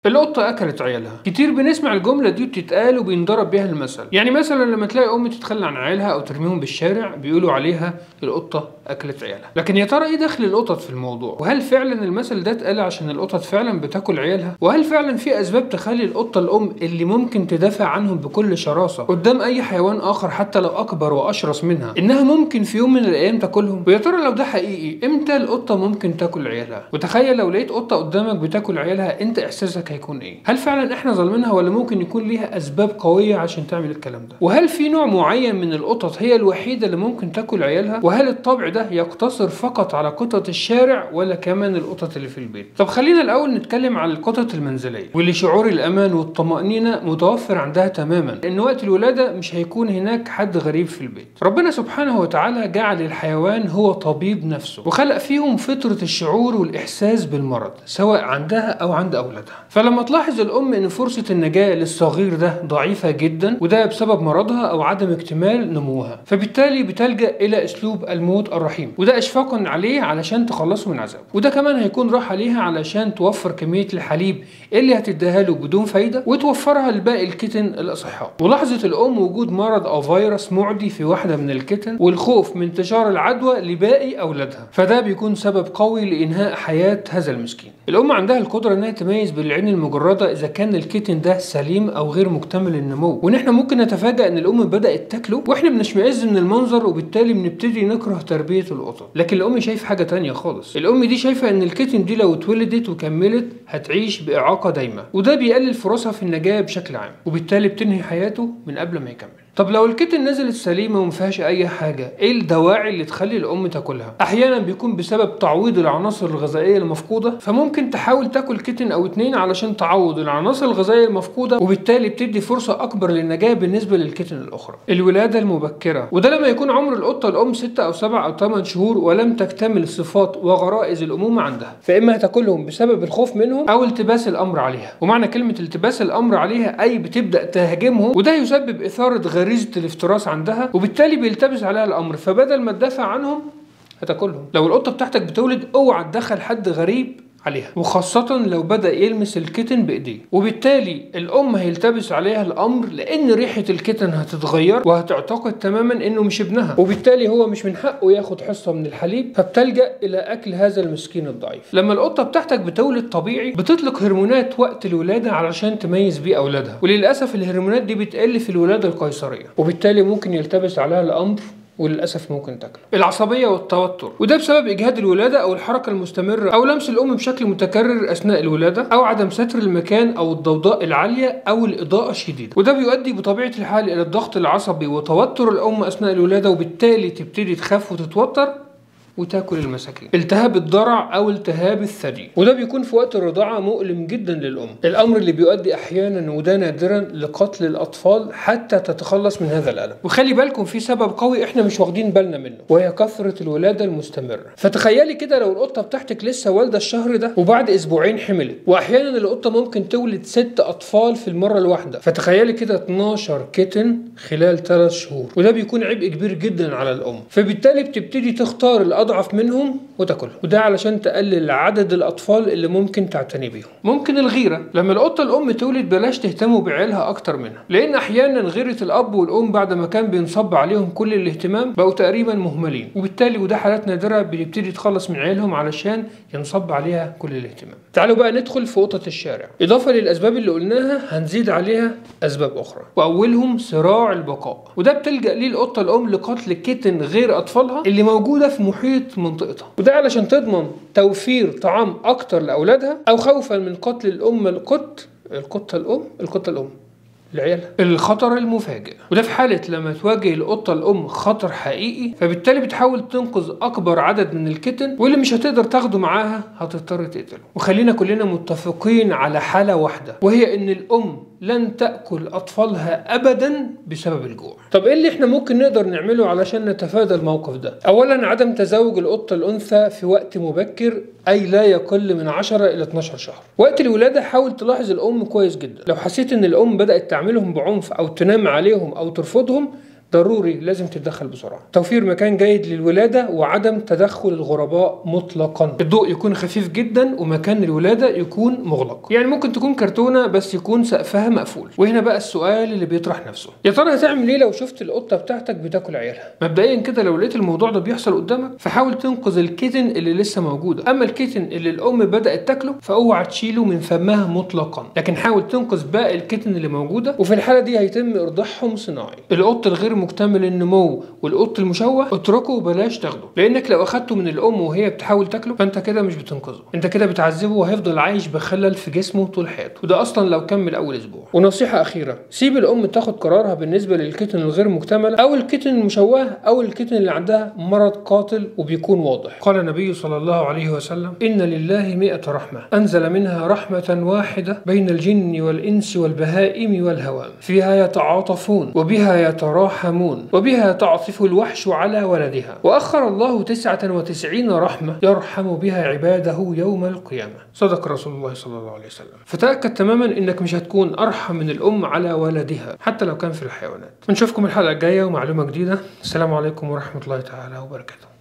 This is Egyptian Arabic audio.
القطة أكلت عيالها كتير بنسمع الجملة دي بتتقال وبينضرب بيها المثل يعني مثلا لما تلاقي أم تتخلى عن عيالها أو ترميهم بالشارع بيقولوا عليها القطة أكلت عيالها لكن يا ترى إيه دخل القطط في الموضوع وهل فعلا المثل ده اتقال عشان القطط فعلا بتاكل عيالها وهل فعلا في أسباب تخلي القطة الأم اللي ممكن تدافع عنهم بكل شراسة قدام أي حيوان آخر حتى لو أكبر وأشرس منها إنها ممكن في يوم من الأيام تاكلهم ويا ترى لو ده حقيقي إمتى القطة ممكن تاكل عيالها وتخيل لو لقيت قطة قدامك بتاكل عيالها أنت إحساسك هيكون ايه؟ هل فعلا احنا ظالمينها ولا ممكن يكون ليها اسباب قويه عشان تعمل الكلام ده؟ وهل في نوع معين من القطط هي الوحيده اللي ممكن تاكل عيالها؟ وهل الطبع ده يقتصر فقط على قطط الشارع ولا كمان القطط اللي في البيت؟ طب خلينا الاول نتكلم عن القطط المنزليه واللي شعور الامان والطمانينه متوفر عندها تماما لان وقت الولاده مش هيكون هناك حد غريب في البيت. ربنا سبحانه وتعالى جعل الحيوان هو طبيب نفسه وخلق فيهم فطره الشعور والاحساس بالمرض سواء عندها او عند اولادها. فلما تلاحظ الام ان فرصه النجاه للصغير ده ضعيفه جدا وده بسبب مرضها او عدم اكتمال نموها فبالتالي بتلجا الى اسلوب الموت الرحيم وده اشفاقا عليه علشان تخلصه من عذابه وده كمان هيكون راحه ليها علشان توفر كميه الحليب اللي هتديها له بدون فايده وتوفرها لباقي الكتن الاصحاء ولاحظت الام وجود مرض او فيروس معدي في واحده من الكتن والخوف من انتشار العدوى لباقي اولادها فده بيكون سبب قوي لانهاء حياه هذا المسكين الام عندها القدره انها تميز بالعين المجرده اذا كان الكيتن ده سليم او غير مكتمل النمو وان احنا ممكن نتفاجئ ان الام بدات تاكله واحنا بنشمئز من المنظر وبالتالي بنبتدي نكره تربيه القطط لكن الام شايفه حاجه تانية خالص الام دي شايفه ان الكيتن دي لو اتولدت وكملت هتعيش باعاقه دايمه وده بيقلل فرصها في النجاه بشكل عام وبالتالي بتنهي حياته من قبل ما يكمل طب لو الكتن نزلت سليمه وما فيهاش اي حاجه ايه الدواعي اللي تخلي الام تاكلها احيانا بيكون بسبب تعويض العناصر الغذائيه المفقوده فممكن تحاول تاكل كتن او اتنين علشان تعوض العناصر الغذائيه المفقوده وبالتالي بتدي فرصه اكبر للنجاه بالنسبه للكتن الاخرى الولاده المبكره وده لما يكون عمر القطه الام 6 او 7 او 8 شهور ولم تكتمل صفات وغرائز الامومه عندها فاما هتاكلهم بسبب الخوف منهم او التباس الامر عليها ومعنى كلمه التباس الامر عليها اي بتبدا تهاجمهم وده يسبب اثاره غريزه الافتراس عندها وبالتالي بيلتبس عليها الامر فبدل ما تدافع عنهم هتاكلهم لو القطه بتاعتك بتولد اوعى تدخل حد غريب عليها وخاصة لو بدأ يلمس الكتن بإيديه وبالتالي الأم هيلتبس عليها الأمر لأن ريحة الكتن هتتغير وهتعتقد تماما إنه مش ابنها وبالتالي هو مش من حقه ياخد حصة من الحليب فبتلجأ إلى أكل هذا المسكين الضعيف لما القطة بتاعتك بتولد طبيعي بتطلق هرمونات وقت الولادة علشان تميز بيه أولادها وللأسف الهرمونات دي بتقل في الولادة القيصرية وبالتالي ممكن يلتبس عليها الأمر وللاسف ممكن تاكله العصبيه والتوتر وده بسبب اجهاد الولاده او الحركه المستمره او لمس الام بشكل متكرر اثناء الولاده او عدم ستر المكان او الضوضاء العاليه او الاضاءه الشديده وده بيؤدي بطبيعه الحال الى الضغط العصبي وتوتر الام اثناء الولاده وبالتالي تبتدي تخاف وتتوتر وتاكل المساكين التهاب الضرع او التهاب الثدي وده بيكون في وقت الرضاعه مؤلم جدا للام الامر اللي بيؤدي احيانا وده نادرا لقتل الاطفال حتى تتخلص من هذا الالم وخلي بالكم في سبب قوي احنا مش واخدين بالنا منه وهي كثره الولاده المستمره فتخيلي كده لو القطه بتاعتك لسه والده الشهر ده وبعد اسبوعين حملت واحيانا القطه ممكن تولد ست اطفال في المره الواحده فتخيلي كده 12 كتن خلال 3 شهور وده بيكون عبء كبير جدا على الام فبالتالي بتبتدي تختار الاضعف منهم وتاكلهم وده علشان تقلل عدد الاطفال اللي ممكن تعتني بيهم ممكن الغيره لما القطه الام تولد بلاش تهتموا بعيالها اكتر منها لان احيانا غيره الاب والام بعد ما كان بينصب عليهم كل الاهتمام بقوا تقريبا مهملين وبالتالي وده حالات نادره بتبتدي تخلص من عيالهم علشان ينصب عليها كل الاهتمام تعالوا بقى ندخل في قطط الشارع اضافه للاسباب اللي قلناها هنزيد عليها اسباب اخرى واولهم صراع البقاء وده بتلجا ليه القطه الام لقتل كتن غير اطفالها اللي موجوده في محيط منطقتها وده علشان تضمن توفير طعام اكتر لاولادها او خوفا من قتل الام القط القطه الام القطه الام لعيالها الخطر المفاجئ وده في حالة لما تواجه القطة الأم خطر حقيقي فبالتالي بتحاول تنقذ أكبر عدد من الكتن واللي مش هتقدر تاخده معاها هتضطر تقتله وخلينا كلنا متفقين على حالة واحدة وهي إن الأم لن تأكل أطفالها أبدا بسبب الجوع طب إيه اللي إحنا ممكن نقدر نعمله علشان نتفادى الموقف ده أولا عدم تزوج القطة الأنثى في وقت مبكر أي لا يقل من 10 إلى 12 شهر وقت الولادة حاول تلاحظ الأم كويس جدا لو حسيت إن الأم بدأت تعملهم بعنف أو تنام عليهم أو ترفضهم ضروري لازم تتدخل بسرعه توفير مكان جيد للولاده وعدم تدخل الغرباء مطلقا الضوء يكون خفيف جدا ومكان الولاده يكون مغلق يعني ممكن تكون كرتونه بس يكون سقفها مقفول وهنا بقى السؤال اللي بيطرح نفسه يا ترى هتعمل ايه لو شفت القطه بتاعتك بتاكل عيالها مبدئيا كده لو لقيت الموضوع ده بيحصل قدامك فحاول تنقذ الكيتن اللي لسه موجوده اما الكيتن اللي الام بدات تاكله فاوعى تشيله من فمها مطلقا لكن حاول تنقذ باقي الكيتن اللي موجوده وفي الحاله دي هيتم ارضاعهم صناعي القط الغير مكتمل النمو والقط المشوه اتركه وبلاش تاخده لانك لو اخدته من الام وهي بتحاول تاكله فانت كده مش بتنقذه انت كده بتعذبه وهيفضل عايش بخلل في جسمه طول حياته وده اصلا لو كمل اول اسبوع ونصيحه اخيره سيب الام تاخد قرارها بالنسبه للكيتن الغير مكتمله او الكيتن المشوهه او الكيتن اللي عندها مرض قاتل وبيكون واضح قال النبي صلى الله عليه وسلم ان لله مئة رحمه انزل منها رحمه واحده بين الجن والانس والبهائم والهوام فيها يتعاطفون وبها يتراحمون وبها تعطف الوحش على ولدها واخر الله تسعه وتسعين رحمه يرحم بها عباده يوم القيامه صدق رسول الله صلى الله عليه وسلم فتاكد تماما انك مش هتكون ارحم من الام على ولدها حتى لو كان في الحيوانات نشوفكم الحلقه الجايه ومعلومه جديده السلام عليكم ورحمه الله تعالى وبركاته